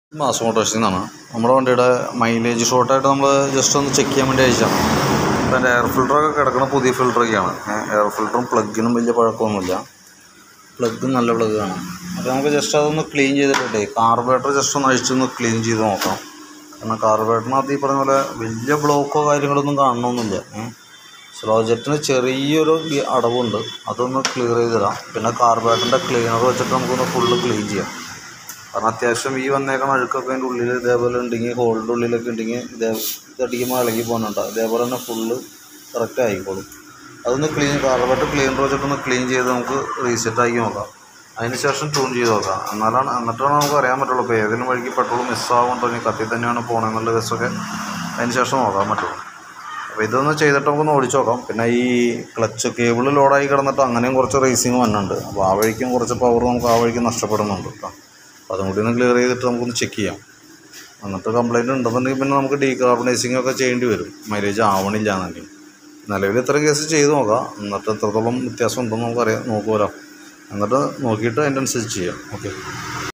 mass മോട്ടോഴ്സിൽ നിന്നാണ് നമ്മുടെ വണ്ടിയുടെ മൈലേജ് ഷോർട്ടായിട്ട് നമ്മൾ ജസ്റ്റ് ഒന്ന് ചെക്ക് ചെയ്യാൻ വേണ്ടി അയച്ചാണ് ഇപ്പം എൻ്റെ എയർ ഫിൽറ്ററൊക്കെ കിടക്കുന്ന പുതിയ ഫിൽറ്ററൊക്കെയാണ് എയർ ഫിൽറ്ററും പ്ലഗിനും വലിയ പഴക്കമൊന്നുമില്ല പ്ലഗ് നല്ല പ്ലഗാണ് അപ്പോൾ നമുക്ക് ജസ്റ്റ് അതൊന്ന് ക്ലീൻ ചെയ്തിട്ടേ കാർബറേറ്റർ ജസ്റ്റ് ഒന്ന് അഴിച്ചൊന്ന് ക്ലീൻ ചെയ്ത് നോക്കാം കാരണം കാർബറേറ്ററിനകത്ത് ഈ പറഞ്ഞ പോലെ വലിയ ബ്ലോക്കോ കാര്യങ്ങളൊന്നും കാണണമെന്നില്ല സ്ലോ ജെറ്റിന് ചെറിയൊരു ഈ അടവുണ്ട് അതൊന്ന് ക്ലിയർ ചെയ്തിടാം പിന്നെ കാർബറേറ്ററിൻ്റെ ക്ലീനർ വെച്ചിട്ട് നമുക്കൊന്ന് ഫുള്ള് ക്ലീൻ ചെയ്യാം കാരണം അത്യാവശ്യം ഈ വന്നേക്കണ അഴുക്കൊക്കെ അതിൻ്റെ ഉള്ളിൽ ഇതേപോലെ ഉണ്ടെങ്കിൽ ഹോളിൻ്റെ ഉള്ളിലൊക്കെ ഉണ്ടെങ്കിൽ ഇതേ ഇതടിക്കുമ്പോൾ ഇളകി പോകുന്നുണ്ട് ഇതേപോലെ തന്നെ ഫുള്ള് കറക്റ്റ് ആയിക്കോളും അതൊന്ന് ക്ലീൻ കാർബറേറ്റർ ക്ലീനർ വെച്ചിട്ടൊന്ന് ക്ലീൻ ചെയ്ത് നമുക്ക് റീസെറ്റ് ആക്കി നോക്കാം അതിന് ശേഷം ട്യൂൺ ചെയ്ത് നോക്കാം എന്നാലാണ് എന്നിട്ടാണ് നമുക്ക് അറിയാൻ പറ്റുള്ളൂ ഇപ്പോൾ ഏതെങ്കിലും വഴിക്ക് പെട്രോൾ മിസ്സാവുന്നുണ്ടോ ഇനി കത്തി തന്നെയാണ് പോകണമെന്നുള്ള കേസൊക്കെ അതിന് ശേഷം നോക്കാൻ പറ്റുള്ളൂ അപ്പോൾ ഇതൊന്ന് ചെയ്തിട്ട് നമുക്കൊന്ന് ഓടിച്ച് നോക്കാം പിന്നെ ഈ ക്ലച്ച് കേബിൾ ലോഡായി കിടന്നിട്ട് അങ്ങനെയും കുറച്ച് റേസിങ് വന്നുണ്ട് അപ്പോൾ ആ വഴിക്കും കുറച്ച് പവർ നമുക്ക് ആ വഴിക്ക് നഷ്ടപ്പെടുന്നുണ്ട് കേട്ടോ അപ്പോൾ അതും കൂടി ഒന്ന് ക്ലിയർ ചെയ്തിട്ട് നമുക്കൊന്ന് ചെക്ക് ചെയ്യാം എന്നിട്ട് കംപ്ലൈൻറ്റ് ഉണ്ടെന്നുണ്ടെങ്കിൽ പിന്നെ നമുക്ക് ഡീകാർബണൈസിങ് ഒക്കെ ചെയ്യേണ്ടി വരും മൈലേജ് ആവണില്ല എന്നുണ്ടെങ്കിൽ നിലവിൽ ഇത്ര കേസ് ചെയ്ത് നോക്കാം എന്നിട്ട് എത്രത്തോളം വ്യത്യാസം ഉണ്ടെന്ന് നമുക്കറിയാം നോക്കുമല്ലോ എന്നിട്ട് നോക്കിയിട്ട് അതിൻ്റെ അനുസരിച്ച് ചെയ്യാം ഓക്കെ